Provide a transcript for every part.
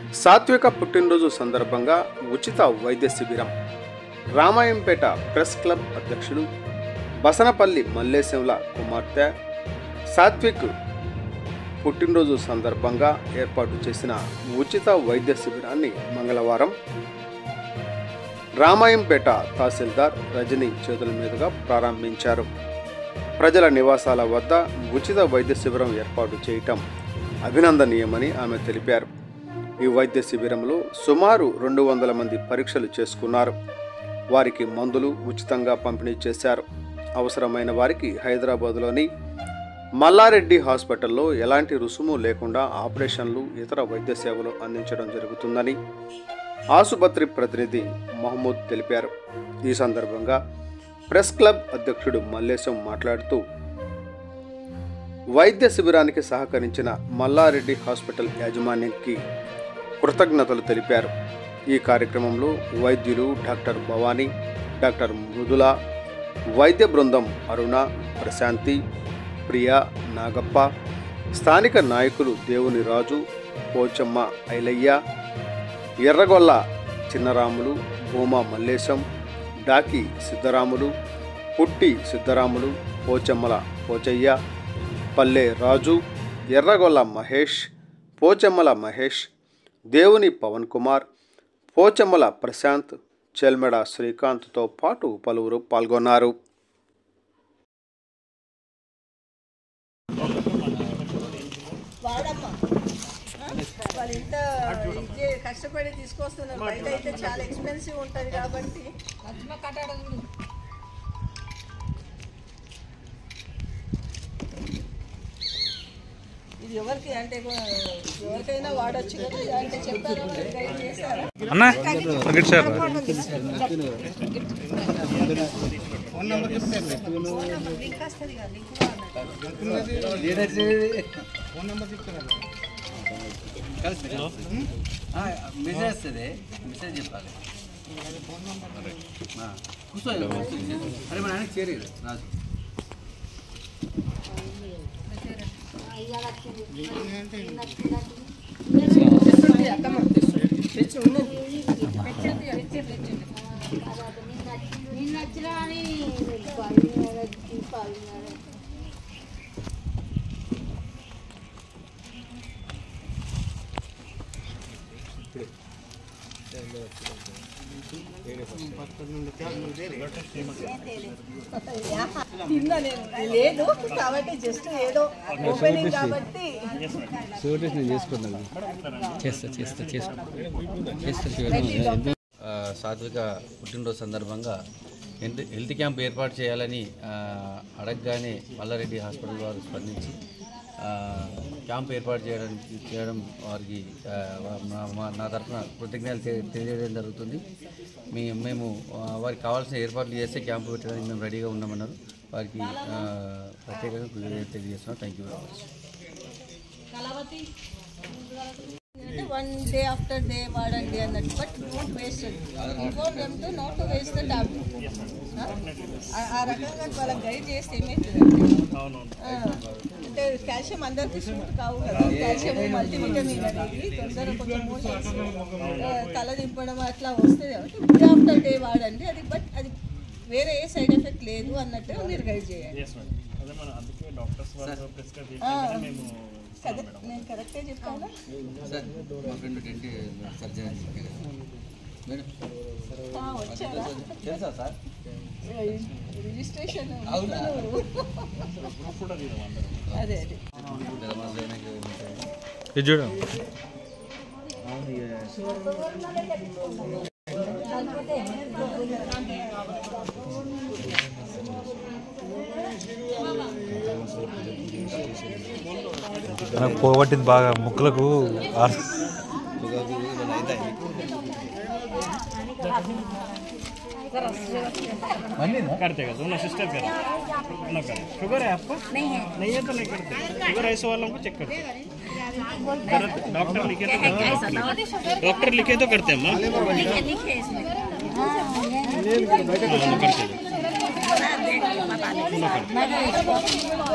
సాత్విక పుట్టినరోజు సందర్భంగా ఉచిత వైద్య శిబిరం రామాయంపేట ప్రెస్ క్లబ్ అధ్యక్షుడు బసనపల్లి మల్లేశంల కుమార్తె సాత్విక్ పుట్టినరోజు సందర్భంగా ఏర్పాటు చేసిన ఉచిత వైద్య శిబిరాన్ని మంగళవారం రామాయంపేట తహసీల్దార్ రజని చేతుల మీదుగా ప్రారంభించారు ప్రజల నివాసాల వద్ద ఉచిత వైద్య శిబిరం ఏర్పాటు చేయటం అభినందనీయమని ఆమె తెలిపారు ఈ వైద్య శిబిరంలో సుమారు రెండు వందల మంది పరీక్షలు చేసుకున్నారు వారికి మందులు ఉచితంగా పంపిణీ చేశారు అవసరమైన వారికి హైదరాబాదులోని మల్లారెడ్డి హాస్పిటల్లో ఎలాంటి రుసుము లేకుండా ఆపరేషన్లు ఇతర వైద్య సేవలు అందించడం జరుగుతుందని ఆసుపత్రి ప్రతినిధి మహమూద్ తెలిపారు ఈ సందర్భంగా ప్రెస్ క్లబ్ అధ్యక్షుడు మల్లేశం మాట్లాడుతూ వైద్య శిబిరానికి సహకరించిన మల్లారెడ్డి హాస్పిటల్ యాజమాన్యానికి కృతజ్ఞతలు తెలిపారు ఈ కార్యక్రమంలో వైద్యులు డాక్టర్ భవానీ డాక్టర్ మృదుల వైద్య బృందం అరుణ ప్రశాంతి ప్రియా నాగప్ప స్థానిక నాయకులు దేవుని రాజు పోచమ్మ ఐలయ్య ఎర్రగొల్ల చిన్నరాములు భూమా మల్లేశం డాకి సిద్ధరాములు పుట్టి సిద్ధరాములు పోచమ్మల పోచయ్య పల్లె రాజు ఎర్రగొల్ల మహేష్ పోచమ్మల మహేష్ దేవుని పవన్ కుమార్ పోచమ్మల ప్రశాంత్ చెల్మెడ శ్రీకాంత్తో పాటు పలువురు పాల్గొన్నారు వాడమ్మా ఆ? వాళ్ళు ఇంత ఇది కష్టపడి తీసుకొస్తున్నారు బయట అయితే చాలా ఎక్స్పెన్సివ్ ఉంటుంది కాబట్టి ఇది ఎవరికి అంటే ఎవరికైనా వాడొచ్చు కదా అంటే చెప్పారు గైడ్ చేశారు అన్న గిట్ సార్ లింక్ వస్తుంది కదా లింక్ అన్నట్టు మెసేజ్ వస్తుంది మెసేజ్ చెప్పాలి ఆ, కూర్చో అరే మన ఆయనకి చేరేది రాజు నిన్న వచ్చినా అని పాల్గొన్నారు పాల్గొన్నారు తిన్నా నేను లేదు కాబట్టి జస్ట్ ఏదో ఓపెనింగ్ కాబట్టి చేస్తా చేస్తా చేస్తా సాత్విక పుట్టినరోజు సందర్భంగా హెల్త్ హెల్త్ క్యాంప్ ఏర్పాటు చేయాలని ఆ, అడగగానే మల్లారెడ్డి హాస్పిటల్ వారు స్పందించి ఆ, క్యాంప్ ఏర్పాటు చేయడానికి చేయడం వారికి ఆ, మా- మా- నా తరఫున కృతజ్ఞతలు తె- తెలియజేయడం జరుగుతుంది మీ మేము ఆ, వారికి కావాల్సిన ఏర్పాట్లు చేస్తే క్యాంపు పెట్టడానికి మేము రెడీగా ఉన్నామన్నారు వారికి ఆ, ప్రత్యేకంగా కృతజ్ఞతలు తెలియజేస్తున్నాం థ్యాంక్ యూ వెరీ మచ్ అంటే వన్ డే ఆఫ్టర్ డే వాడండి అన్నట్టు but don't waste inform them to not to waste the tablet ఆ రకంగా వాళ్ళకి గైడ్ చేస్తే ఏమవుతుంది అంటే కాల్షియం అందరికీ సూట్ కావు కదా కాల్షియం మల్టీవిటమిన్ అనేది తొందరగా కొంచెం మోషన్స్ తల దింపడం అట్లా వస్తుంది కాబట్టి డే ఆఫ్టర్ డే వాడండి అది బట్ అది వేరే ఏ సైడ్ ఎఫెక్ట్ లేదు అన్నట్టు మీరు గైడ్ చేయండి ఆ, కదా నేను కరెక్టే చెప్పాను సార్ మా ఫ్రెండ్ డెంట్ సర్జన్ అని చెప్పి కదా మేడం ఆ, వచ్చారా తెలుసా సార్ రిజిస్ట్రేషన్ అదే అదే ఇది చూడండి నాకు పోగొట్టింది బాగా ముక్కులకు ఆర్- करते हैं दोनों सिस्टर करते ना करें शुगर है आपको नहीं है नहीं है तो नहीं करते शुगर ऐसे वालों को चेक करते हैं करते- डॉक्टर लिखे तो डॉक्टर लिखे तो करते हैं माँ हाँ, करते हैं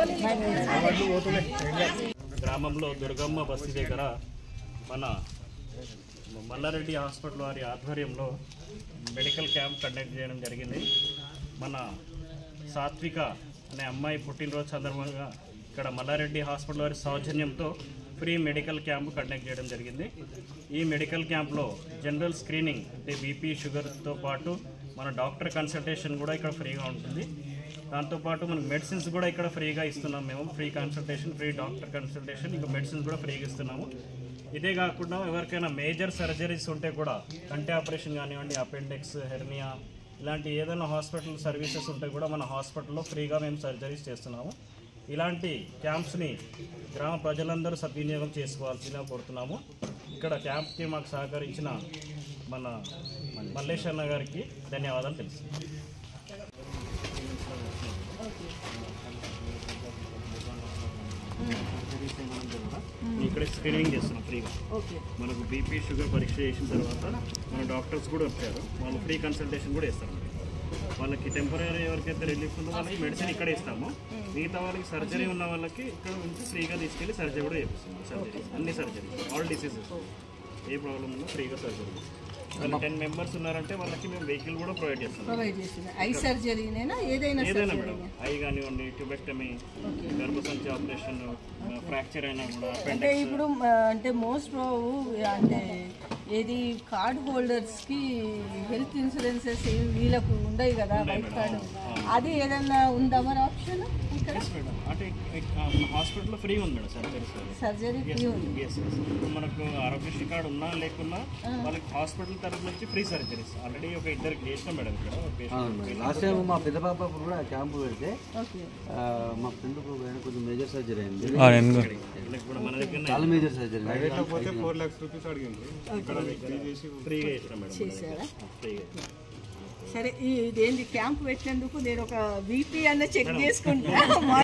గ్రామంలో దుర్గమ్మ బస్తీ దగ్గర మన మల్లారెడ్డి హాస్పిటల్ వారి ఆధ్వర్యంలో మెడికల్ క్యాంప్ కండక్ట్ చేయడం జరిగింది మన సాత్విక అనే అమ్మాయి పుట్టినరోజు సందర్భంగా ఇక్కడ మల్లారెడ్డి హాస్పిటల్ వారి సౌజన్యంతో ఫ్రీ మెడికల్ క్యాంప్ కండక్ట్ చేయడం జరిగింది ఈ మెడికల్ క్యాంప్లో జనరల్ స్క్రీనింగ్ అంటే బీపీ షుగర్తో పాటు మన డాక్టర్ కన్సల్టేషన్ కూడా ఇక్కడ ఫ్రీగా ఉంటుంది దాంతోపాటు మనకు మెడిసిన్స్ కూడా ఇక్కడ ఫ్రీగా ఇస్తున్నాం మేము free consultation free doctor consultation ఇంకా మెడిసిన్స్ కూడా ఫ్రీగా ఇస్తున్నాము ఇదే కాకుండా ఎవరికైనా మేజర్ సర్జరీస్ ఉంటే కూడా కంటి ఆపరేషన్ కానివ్వండి అపెండిక్స్ హెర్నియా ఇలాంటి ఏదైనా హాస్పిటల్ సర్వీసెస్ ఉంటే కూడా మన హాస్పిటల్లో ఫ్రీగా మేము సర్జరీస్ చేస్తున్నాము ఇలాంటి క్యాంప్స్ని గ్రామ ప్రజలందరూ సద్వినియోగం చేసుకోవాల్సిందిగా కోరుతున్నాము ఇక్కడ క్యాంప్కి మాకు సహకరించిన మన మల్లేష్ అన్న గారికి ధన్యవాదాలు తెలుసు ఇక్కడ స్క్రీనింగ్ చేస్తున్నాం ఫ్రీగా ఓకే మనకు బీపీ షుగర్ పరీక్ష చేసిన తర్వాత మన డాక్టర్స్ కూడా వచ్చారు వాళ్ళు ఫ్రీ కన్సల్టేషన్ కూడా ఇస్తారు వాళ్ళకి టెంపరీ ఎవరికైతే రిలీఫ్ ఉందో వాళ్ళకి మెడిసిన్ ఇక్కడే ఇస్తాము మిగతా వాళ్ళకి సర్జరీ ఉన్న వాళ్ళకి ఇక్కడ నుంచి ఫ్రీగా తీసుకెళ్ళి సర్జరీ కూడా చేపిస్తాము సర్జరీ అన్ని సర్జరీ ఆల్ డిసీజెస్ ఏ ప్రాబ్లం ఉన్నా ఫ్రీగా సర్జరీ వాళ్ళు టెన్ మెంబర్స్ ఉన్నారంటే వాళ్ళకి మేము వెహికల్ కూడా ప్రొవైడ్ చేస్తాం ప్రొవైడ్ చేసింది ఐ సర్జరీనేనా ఏదైనా ఏదైనా సర్జరీ మేడం ఐ కానివ్వండి ట్యూబెక్టమీ గర్భసంచి ఆపరేషన్ ఫ్రాక్చర్ అయినా కూడా అంటే appendix, ఇప్పుడు మ, అంటే మోస్ట్ ప్రాబ్ అంటే ఏది కార్డ్ హోల్డర్స్ కి హెల్త్ ఇన్సూరెన్సెస్ వీళ్ళకు ఉండవు కదా వైట్ కార్డు అది ఏదన్నా ఉందా మరి ఆప్షన్ ఇక్కడ Yes, మేడం అంటే హాస్పిటల్లో ఫ్రీ ఉంది మేడం సర్జరీస్ సర్జరీ ఫ్రీ ఉంది Yes, yes. ఇప్పుడు మనకు ఆరోగ్యశ్రీ కార్డు ఉన్నా లేకున్నా వాళ్ళకి హాస్పిటల్ తరఫు నుంచి ఫ్రీ సర్జరీస్ ఆల్రెడీ ఒక ఇద్దరికి చేసినాం మేడం ఇక్కడ ఒక patient. లాస్ట్ టైం మా పెద్ద పాప అప్పుడు కూడా క్యాంపు పెడితే ఓకే ఆ, మా ఫ్రెండ్కు ఆయన కొంచెం మేజర్ సర్జరీ అయింది ఆ, నేను కూడా. వీళ్ళకి కూడా మన దగ్గర చాలా మేజర్ సర్జరీ ఫ్రీగా చేసినాం మేడం చేశారా ఫ్రీగా సరే ఈ ఇదేంటి క్యాంప్ పెట్టినందుకు నేను ఒక బీపీ అన్న చెక్ చేసుకుంటా